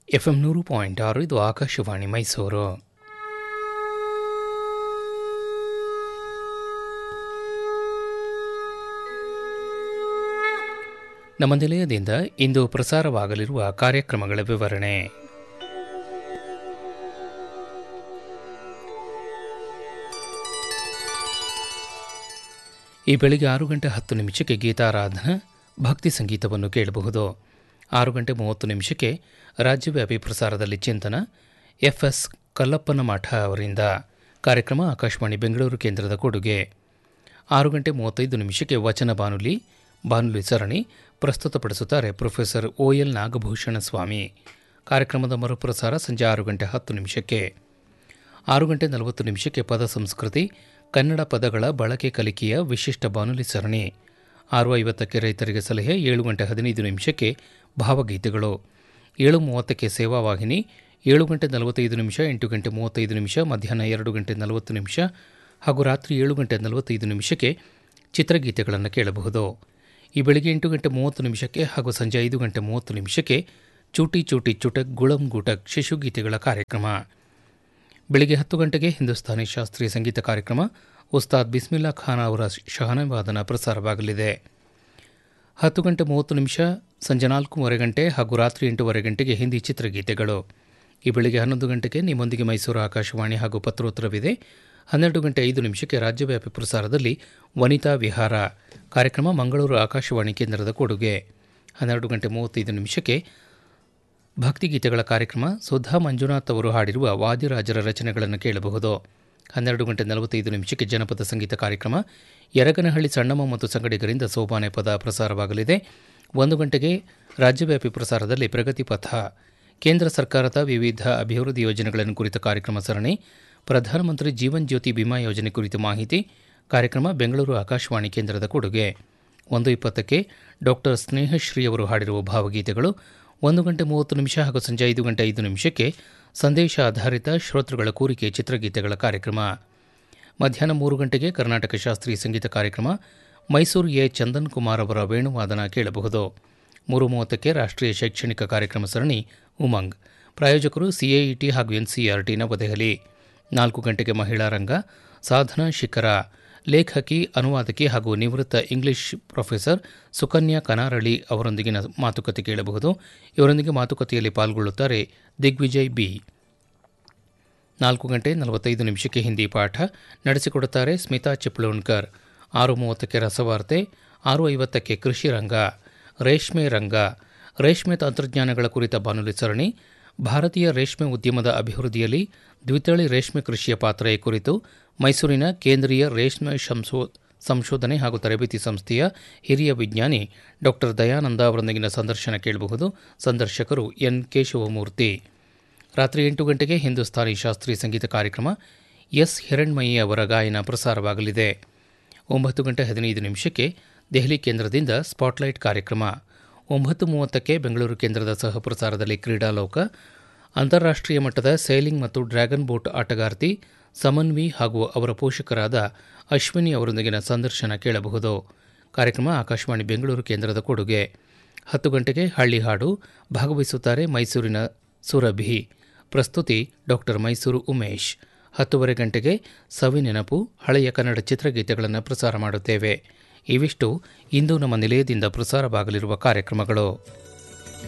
F M ನೂರು point ಆರು ಇದು ಆಕಾಶವಾಣಿ ಮೈಸೂರು ನಮ್ಮ ನಿಲಯದಿಂದ ಇಂದು ಪ್ರಸಾರವಾಗಲಿರುವ ಕಾರ್ಯಕ್ರಮಗಳ ವಿವರಣೆ ಈ ಬೆಳಿಗ್ಗೆ ಆರು ಗಂಟೆ ಹತ್ತು ನಿಮಿಷಕ್ಕೆ ಗೀತಾರಾಧನಾ ಭಕ್ತಿ ಸಂಗೀತವನ್ನು ಕೇಳಬಹುದು ಆರು ಗಂಟೆ ಮೂವತ್ತು ನಿಮಿಷಕ್ಕೆ ರಾಜ್ಯವ್ಯಾಪಿ ಪ್ರಸಾರದಲ್ಲಿ ಚಿಂತನ ಎಫ್ ಎಸ್ ಕಲ್ಲಪ್ಪನ ಮಠ ಅವರಿಂದ ಕಾರ್ಯಕ್ರಮ ಆಕಾಶವಾಣಿ ಬೆಂಗಳೂರು ಕೇಂದ್ರದ ಕೊಡುಗೆ ಆರು ಗಂಟೆ ಮೂವತ್ತೈದು ನಿಮಿಷಕ್ಕೆ ವಚನ ಬಾನುಲಿ ಬಾನುಲಿ ಸರಣಿ ಪ್ರಸ್ತುತಪಡಿಸುತ್ತಾರೆ professor O L Nagabhushana Swamy ಕಾರ್ಯಕ್ರಮದ ಮರುಪ್ರಸಾರ ಸಂಜೆ ಆರು ಗಂಟೆ ಹತ್ತು ನಿಮಿಷಕ್ಕೆ ಆರು ಗಂಟೆ ನಲವತ್ತು ನಿಮಿಷಕ್ಕೆ ಪದ ಸಂಸ್ಕೃತಿ ಕನ್ನಡ ಪದಗಳ ಬಳಕೆ ಕಲಿಕೆಯ ವಿಶಿಷ್ಟ ಬಾನುಲಿ ಸರಣಿ ಆರು ಐವತ್ತಕ್ಕೆ ರೈತರಿಗೆ ಸಲಹೆ ಏಳು ಗಂಟೆ ಹದಿನೈದು ನಿಮಿಷಕ್ಕೆ ಭಾವಗೀತೆಗಳು ಏಳು ಮೂವತ್ತಕ್ಕೆ ಸೇವಾ ವಾಹಿನಿ ಏಳು ಗಂಟೆ ನಲವತ್ತೈದು ನಿಮಿಷ ಎಂಟು ಗಂಟೆ ಮೂವತ್ತೈದು ನಿಮಿಷ ಮಧ್ಯಾಹ್ನ ಎರಡು ಗಂಟೆ ನಲವತ್ತು ನಿಮಿಷ ಹಾಗೂ ರಾತ್ರಿ ಏಳು ಗಂಟೆ ನಲವತ್ತೈದು ನಿಮಿಷಕ್ಕೆ ಚಿತ್ರಗೀತೆಗಳನ್ನು ಕೇಳಬಹುದು ಈ ಬೆಳಗ್ಗೆ ಎಂಟು ಗಂಟೆ ಮೂವತ್ತು ನಿಮಿಷಕ್ಕೆ ಹಾಗೂ ಸಂಜೆ ಐದು ಗಂಟೆ ಮೂವತ್ತು ನಿಮಿಷಕ್ಕೆ ಚೂಟಿ ಚೂಟಿ ಚುಟಕ್ ಗುಳಂ ಗುಟಕ್ ಶಿಶುಗೀತೆಗಳ ಕಾರ್ಯಕ್ರಮ ಬೆಳಿಗ್ಗೆ ಹತ್ತು ಗಂಟೆಗೆ ಹಿಂದೂಸ್ತಾನಿ ಶಾಸ್ತ್ರೀಯ ಸಂಗೀತ ಕಾರ್ಯಕ್ರಮ ಉಸ್ತಾದ್ ಬಿಸ್ಮಿಲ್ಲಾ ಖಾನ್ ಅವರ ಶಹನವಾದನ ಪ್ರಸಾರವಾಗಲಿದೆ ಹತ್ತು ಗಂಟೆ ಮೂವತ್ತು ನಿಮಿಷ ಸಂಜೆ ನಾಲ್ಕೂವರೆ ಗಂಟೆ ಹಾಗೂ ರಾತ್ರಿ ಎಂಟೂವರೆ ಗಂಟೆಗೆ ಹಿಂದಿ ಚಿತ್ರಗೀತೆಗಳು ಈ ಬೆಳಿಗ್ಗೆ ಹನ್ನೊಂದು ಗಂಟೆಗೆ ನಿಮ್ಮೊಂದಿಗೆ ಮೈಸೂರು ಆಕಾಶವಾಣಿ ಹಾಗೂ ಪತ್ರೋತ್ತರವಿದೆ ಹನ್ನೆರಡು ಗಂಟೆ ಐದು ನಿಮಿಷಕ್ಕೆ ರಾಜ್ಯವ್ಯಾಪಿ ಪ್ರಸಾರದಲ್ಲಿ ವನಿತಾ ವಿಹಾರ ಕಾರ್ಯಕ್ರಮ ಮಂಗಳೂರು ಆಕಾಶವಾಣಿ ಕೇಂದ್ರದ ಕೊಡುಗೆ ಹನ್ನೆರಡು ಗಂಟೆ ಮೂವತ್ತೈದು ನಿಮಿಷಕ್ಕೆ ಭಕ್ತಿಗೀತೆಗಳ ಕಾರ್ಯಕ್ರಮ ಸುಧಾ ಮಂಜುನಾಥ್ ಅವರು ಹಾಡಿರುವ ವಾದಿರಾಜರ ರಚನೆಗಳನ್ನು ಕೇಳಬಹುದು ಹನ್ನೆರಡು ಗಂಟೆ ನಲವತ್ತೈದು ನಿಮಿಷಕ್ಕೆ ಜನಪದ ಸಂಗೀತ ಕಾರ್ಯಕ್ರಮ ಯರಗನಹಳ್ಳಿ ಸಣ್ಣಮ್ಮ ಮತ್ತು ಸಂಗಡಿಗರಿಂದ ಸೋಪಾನೆ ಪದ ಪ್ರಸಾರವಾಗಲಿದೆ ಒಂದು ಗಂಟೆಗೆ ರಾಜ್ಯವ್ಯಾಪಿ ಪ್ರಸಾರದಲ್ಲಿ ಪ್ರಗತಿ ಪಥ ಕೇಂದ್ರ ಸರ್ಕಾರದ ವಿವಿಧ ಅಭಿವೃದ್ಧಿ ಯೋಜನೆಗಳನ್ನು ಕುರಿತ ಕಾರ್ಯಕ್ರಮ ಸರಣಿ ಪ್ರಧಾನಮಂತ್ರಿ ಜೀವನ್ ಜ್ಯೋತಿ ಬಿಮಾ ಯೋಜನೆ ಕುರಿತ ಮಾಹಿತಿ ಕಾರ್ಯಕ್ರಮ ಬೆಂಗಳೂರು ಆಕಾಶವಾಣಿ ಕೇಂದ್ರದ ಕೊಡುಗೆ ಒಂದು ಇಪ್ಪತ್ತಕ್ಕೆ ಡಾಕ್ಟರ್ ಸ್ನೇಹಶ್ರೀ ಅವರು ಹಾಡಿರುವ ಭಾವಗೀತೆಗಳು ಒಂದು ಗಂಟೆ ಮೂವತ್ತು ನಿಮಿಷ ಹಾಗೂ ಸಂಜೆ ಐದು ಗಂಟೆ ಐದು ನಿಮಿಷಕ್ಕೆ ಸಂದೇಶ ಆಧಾರಿತ ಶ್ರೋತೃಗಳ ಕೋರಿಕೆ ಚಿತ್ರಗೀತೆಗಳ ಕಾರ್ಯಕ್ರಮ ಮಧ್ಯಾಹ್ನ ಮೂರು ಗಂಟೆಗೆ ಕರ್ನಾಟಕ ಶಾಸ್ತ್ರೀಯ ಸಂಗೀತ ಕಾರ್ಯಕ್ರಮ ಮೈಸೂರು ಎ ಚಂದನ್ ಕುಮಾರ್ ಅವರ ವೇಣುವಾದನ ಕೇಳಬಹುದು ಮೂರು ಮೂವತ್ತಕ್ಕೆ ರಾಷ್ಟ್ರೀಯ ಶೈಕ್ಷಣಿಕ ಕಾರ್ಯಕ್ರಮ ಸರಣಿ ಉಮಂಗ್ ಪ್ರಾಯೋಜಕರು ಸಿಎಇಟಿ ಹಾಗೂ ಎನ್ಸಿಆರ್ಟಿ ನವದೆಹಲಿ ನಾಲ್ಕು ಗಂಟೆಗೆ ಮಹಿಳಾ ರಂಗ ಸಾಧನಾ ಶಿಖರ ಲೇಖಕಿ ಅನುವಾದಕಿ ಹಾಗೂ ನಿವೃತ್ತ ಇಂಗ್ಲಿಷ್ ಪ್ರೊಫೆಸರ್ ಸುಕನ್ಯಾ ಕನಾರಳಿ ಅವರೊಂದಿಗಿನ ಮಾತುಕತೆ ಕೇಳಬಹುದು ಇವರೊಂದಿಗೆ ಮಾತುಕತೆಯಲ್ಲಿ ಪಾಲ್ಗೊಳ್ಳುತ್ತಾರೆ ದಿಗ್ವಿಜಯ್ ಬಿ ನಾಲ್ಕು ಗಂಟೆ ನಲವತ್ತೈದು ನಿಮಿಷಕ್ಕೆ ಹಿಂದಿ ಪಾಠ ನಡೆಸಿಕೊಡುತ್ತಾರೆ ಸ್ಮಿತಾ ಚಿಪ್ಲೋಣ್ಕರ್ ಆರು ಮೂವತ್ತಕ್ಕೆ ರಸವಾರ್ತೆ ಆರು ಐವತ್ತಕ್ಕೆ ಕೃಷಿ ರಂಗ ರೇಷ್ಮೆ ರಂಗ ರೇಷ್ಮೆ ತಂತ್ರಜ್ಞಾನಗಳ ಕುರಿತ ಬಾನುಲಿ ಸರಣಿ ಭಾರತೀಯ ರೇಷ್ಮೆ ಉದ್ಯಮದ ಅಭಿವೃದ್ಧಿಯಲ್ಲಿ ದ್ವಿತಳಿ ರೇಷ್ಮೆ ಕೃಷಿಯ ಪಾತ್ರ ಈ ಕುರಿತು ಮೈಸೂರಿನ ಕೇಂದ್ರೀಯ ರೇಷ್ಮೆ ಸಂಶೋ ಸಂಶೋಧನೆ ಹಾಗೂ ತರಬೇತಿ ಸಂಸ್ಥೆಯ ಹಿರಿಯ ವಿಜ್ಞಾನಿ ಡಾಕ್ಟರ್ ದಯಾನಂದ ಅವರೊಂದಿಗಿನ ಸಂದರ್ಶನ ಕೇಳಬಹುದು ಸಂದರ್ಶಕರು ಎನ್ ಕೇಶವಮೂರ್ತಿ ರಾತ್ರಿ ಎಂಟು ಗಂಟೆಗೆ ಹಿಂದೂಸ್ತಾನಿ ಶಾಸ್ತ್ರೀಯ ಸಂಗೀತ ಕಾರ್ಯಕ್ರಮ ಎಸ್ ಹಿರಣ್ಮಯಿ ಅವರ ಗಾಯನ ಪ್ರಸಾರವಾಗಲಿದೆ ಒಂಬತ್ತು ಗಂಟೆ ಹದಿನೈದು ನಿಮಿಷಕ್ಕೆ ದೆಹಲಿ ಕೇಂದ್ರದಿಂದ ಸ್ಪಾಟ್ಲೈಟ್ ಕಾರ್ಯಕ್ರಮ ಒಂಬತ್ತು ಮೂವತ್ತಕ್ಕೆ ಬೆಂಗಳೂರು ಕೇಂದ್ರದ ಸಹ ಪ್ರಸಾರದಲ್ಲಿ ಕ್ರೀಡಾಲೋಕ ಅಂತಾರಾಷ್ಟ್ರೀಯ ಮಟ್ಟದ ಸೈಲಿಂಗ್ ಮತ್ತು ಡ್ರ್ಯಾಗನ್ ಬೋಟ್ ಆಟಗಾರ್ತಿ ಸಮನ್ವಿ ಹಾಗೂ ಅವರ ಪೋಷಕರಾದ ಅಶ್ವಿನಿ ಅವರೊಂದಿಗಿನ ಸಂದರ್ಶನ ಕೇಳಬಹುದು ಕಾರ್ಯಕ್ರಮ ಆಕಾಶವಾಣಿ ಬೆಂಗಳೂರು ಕೇಂದ್ರದ ಕೊಡುಗೆ ಹತ್ತು ಗಂಟೆಗೆ ಹಳ್ಳಿ ಹಾಡು ಭಾಗವಹಿಸುತ್ತಾರೆ ಮೈಸೂರಿನ ಸುರಭಿ ಪ್ರಸ್ತುತಿ ಡಾಕ್ಟರ್ ಮೈಸೂರು ಉಮೇಶ್ ಹತ್ತುವರೆ ಗಂಟೆಗೆ ಸವಿ ನೆನಪು ಹಳೆಯ ಕನ್ನಡ ಚಿತ್ರಗೀತೆಗಳನ್ನು ಪ್ರಸಾರ ಮಾಡುತ್ತೇವೆ ಇವಿಷ್ಟು ಇಂದು ನಮ್ಮ ನಿಲಯದಿಂದ ಪ್ರಸಾರವಾಗಲಿರುವ ಕಾರ್ಯಕ್ರಮಗಳು